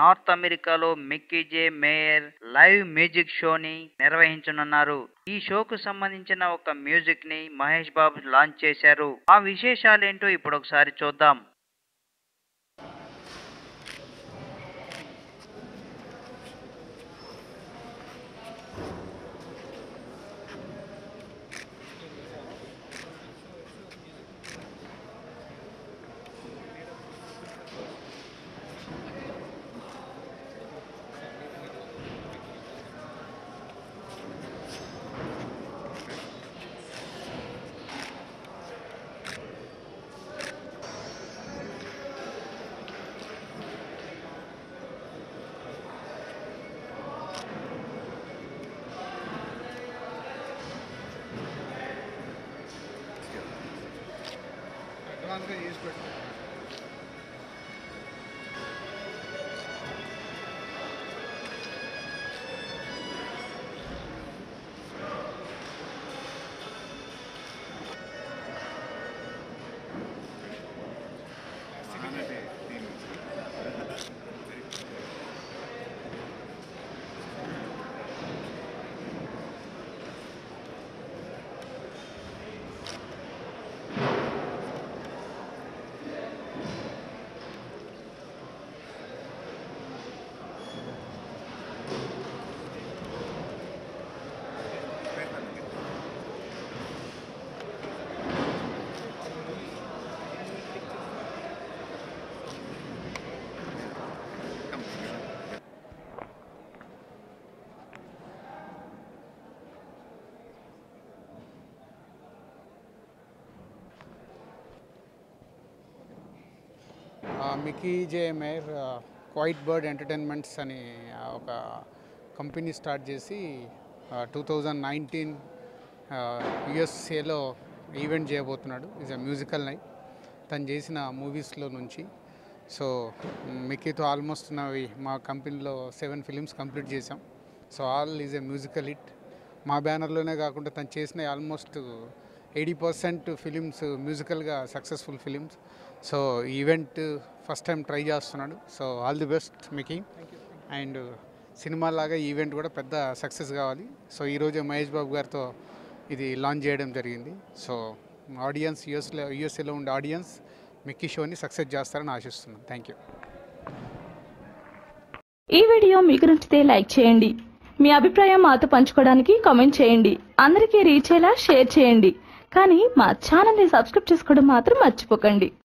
north అమెరికాలో Mickey J Meyer live music షోని నిర్వహించనున్నారు ఈ షోకు సంబంధించిన ఒక మ్యూజిక్ ని మహేష్ బాబు లాంచ్ చేశారు ఆ విశేషాలేంటో ఇప్పుడు ఒకసారి చూద్దాం అడ్వాన్స్గా చేసి పెట్టు Mickey J Meyer Quiet Bird Entertainments అని ఆ, ఒక కంపెనీ స్టార్ట్ చేసి టూ థౌజండ్ నైన్టీన్ యుఎస్ఏలో ఈవెంట్ చేయబోతున్నాడు ఈజ్ అ మ్యూజికల్ నైట్ తను చేసిన మూవీస్లో నుంచి సో మిక్కీతో ఆల్మోస్ట్ నావి మా కంపెనీలో సెవెన్ ఫిలిమ్స్ కంప్లీట్ చేసాం so all is a musical hit మా బ్యానర్లోనే కాకుండా తను చేసిన ఆల్మోస్ట్ ఎయిటీ పర్సెంట్ ఫిలిమ్స్ మ్యూజికల్గా successful films so event first time try చేస్తున్నాడు so all the best Mickey and cinema లాగా ఈవెంట్ కూడా పెద్ద సక్సెస్ కావాలి సో ఈరోజు మహేష్ బాబు గారితో ఇది లాంచ్ చేయడం జరిగింది సో ఆడియన్స్ యూఎస్లో యూఎస్ఏలో ఉండే ఆడియన్స్ మిక్కీ షోని సక్సెస్ చేస్తారని ఆశిస్తున్నాను థ్యాంక్ యూ ఈ వీడియో మీకు నచ్చితే లైక్ చేయండి మీ అభిప్రాయం మాతో పంచుకోవడానికి కామెంట్ చేయండి అందరికీ రీచ్ అయ్యేలా షేర్ చేయండి కానీ మా ఛానల్ని సబ్స్క్రైబ్ చేసుకోవడం మాత్రం మర్చిపోకండి